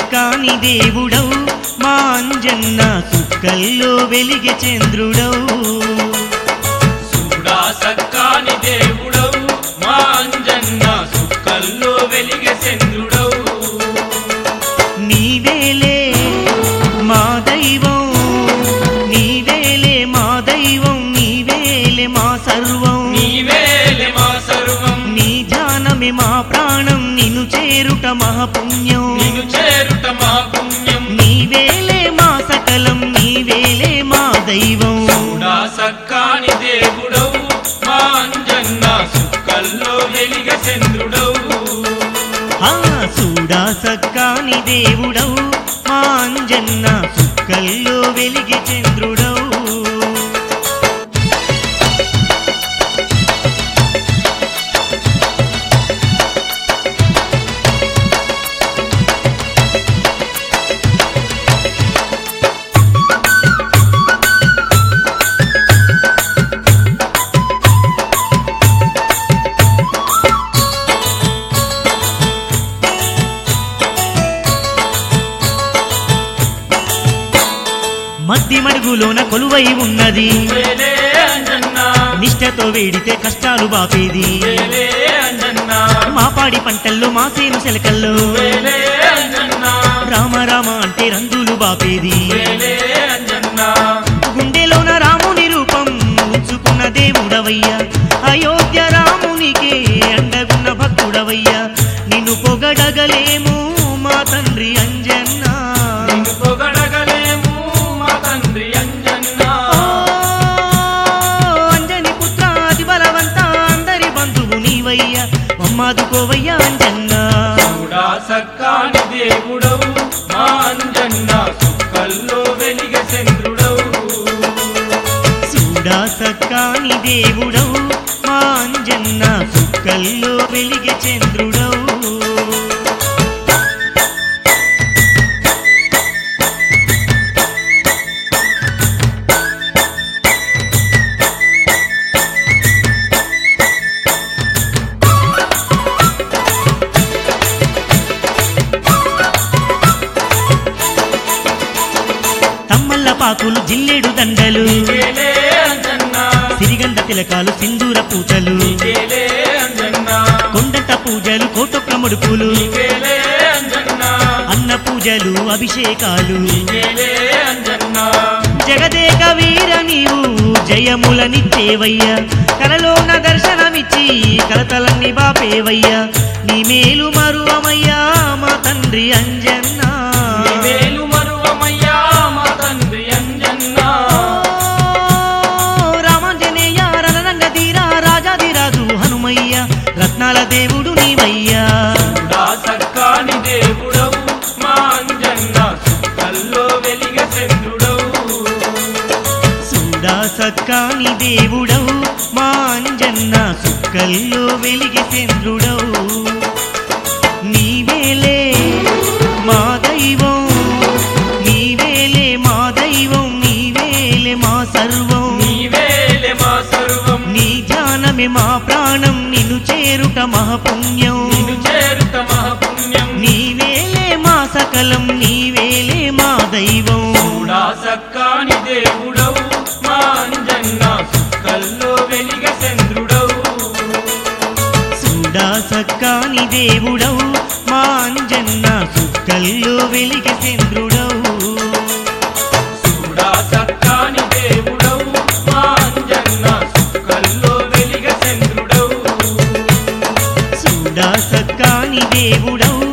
సక్కాని దేవుడవు మా అంజన్న సుక్కల్లో వెలిగే చంద్రుడవు చూడా సక్కాని దేవుడవు మా అంజన్న సుక్కల్లో వెలిగే చంద్రుడవు నీవేలే మా దైవం నీవేలే మా దైవం నీవేలే మా సర్వం నీవేలే మా సర్వం నీ ధ్యానమే మా ప్రాణం నిన్ను చేరుట మహాపుణ్యం నిన్ను చేరుట మా పుణ్యం నీవేలే మా సకలం నీవేలే మా దైవం చూడా సక్కాని దేవుడవు మా అంజన్న సుక్కల్లో వెలిగే చంద్రుడవు ఆ చూడా సక్కాని దేవుడవు మా అంజన్న సుక్కల్లో వెలిగి చంద్రుడవు మద్ది మడుగులోన కొలువై ఉన్నది వేలే అంజన్న నిష్టతో వేడితే కష్టాలు బాపేది వేలే అంజన్న మాపాడి పంటల్లో మాసేను శెలకల్లో వేలే అంజన్న రామ రామ అంటే రంగులు బాపేది వేలే అంజన్న గుండెలోన రాముని రూపం ఉంచుకున్న దేవుడవయ్యా అయోధ్య రామునికే అండగున్న భక్తుడవయ్యా నిన్ను పొగడగలేము మా తండ్రి అంజన్నా నిన్ను పొగడగలేము మా తండ్రి అంజన్న ఓ అంజని పుత్ర అతి బలవంత అందరి బంధువు నీవయ్యా మమ్మాదుకోవయ్యా అంజన్నా చూడా సక్కాని దేవుడవు మా అంజన్న సుక్కల్లో వెలిగ చంద్రుడవు చూడా సక్కాని దేవుడవు మా అంజన్న సుక్కల్లో వెలిగే చంద్రుడవు తమ్మల్ల పాకులు జిల్లేడు దండలు వేలే అంజన్న సిరిగంధ తిలకాలు సింధూర పూజలు వేలే అంజన్న కొండంత పూజలు కోటొక్క ముడుపులు వేలే అంజన్న అన్న పూజలు అభిషేకాలు వేలే అంజన్న జగదేక వీర నీవు జయములనిచ్చేవయ్యా కలలోన దర్శనమిచ్చి కలతలన్నీ బాపేవయ్యా నీ మేలు మరువమయ్యా మా తండ్రి అంజన్నా నీ వేలు మరువమయ్యా మా తండ్రి అంజన్న ఓ రామాంజనేయ రణరంగ ధీరా రాజాధిరాజు హనుమయ్య రత్నాల దేవుడు నీవయ్యా చూడా సక్కాని దేవుడవు మా అంజన్న సుక్కల్లో వెలిగ చంద్రుడవు చూడా సక్కాని దేవుడవు మా అంజన్న సుక్కల్లో వెలిగి చంద్రుడవు నీవేలే మా దైవం నీవేలే మా దైవం నీవేలే మా సర్వం నీవేలే మా సర్వం నీ ధ్యానమే మా ప్రాణం నిన్ను చేరుట మహాపుణ్యం నిన్ను చేరుత మహాపుణ్యం నీవేలే మా సకలం నీవేలే మా దైవం చూడా సక్కాని దేవుడవు మా అంజన్న సుక్కల్లో వెలిగ చంద్రుడవు చూడా సక్కాని దేవుడవు మా అంజన్న సుక్కల్లో వెలిగి చంద్రుడవు చూడా సక్కాని దేవుడవు మా అంజన్న సుక్కల్లో వెలిగ చంద్రుడవు చూడా సక్కాని దేవుడవు